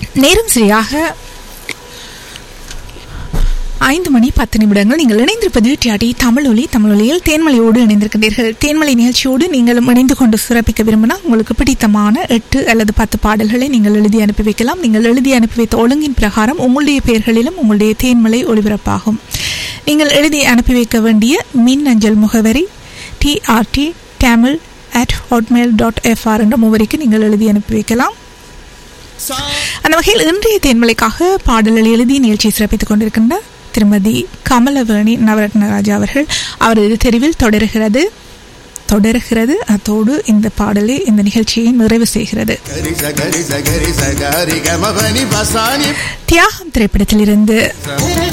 நேரம் சரியாக ஐந்து மணி பத்து நிமிடங்கள் நீங்கள் இணைந்திருப்பது டிஆடி தமிழொலி தமிழொலியில் தேன்மலையோடு இணைந்திருக்கின்றீர்கள் தேன்மலை நிகழ்ச்சியோடு நீங்களும் இணைந்து கொண்டு சிறப்பிக்க விரும்பினா உங்களுக்கு பிடித்தமான எட்டு அல்லது பத்து பாடல்களை நீங்கள் எழுதி அனுப்பி வைக்கலாம் நீங்கள் எழுதி அனுப்பி வைத்த ஒழுங்கின் பிரகாரம் உங்களுடைய பெயர்களிலும் உங்களுடைய தேன்மலை ஒளிபரப்பாகும் நீங்கள் எழுதி அனுப்பி வைக்க வேண்டிய மின் அஞ்சல் முகவரி TRT Tamil at Hotmail dot FR என்ற முகவரிக்கு நீங்கள் எழுதி அனுப்பி வைக்கலாம் அந்த வகையில் இன்றைய தேன்மலைக்காக பாடல்கள் எழுதி நிகழ்ச்சியை சிறப்பித்துக் கொண்டிருக்கின்ற திருமதி கமலவேணி நவரத்னராஜா அவர்கள் அவரது தெரிவில் தொடர்கிறது தொடர்கிறது அதோடு இந்த பாடலை இந்த நிகழ்ச்சியை நிறைவு செய்கிறது గరి సగరి సగరి సగరి గమపని బసాని தியாகம் திரைப்படத்திலிருந்து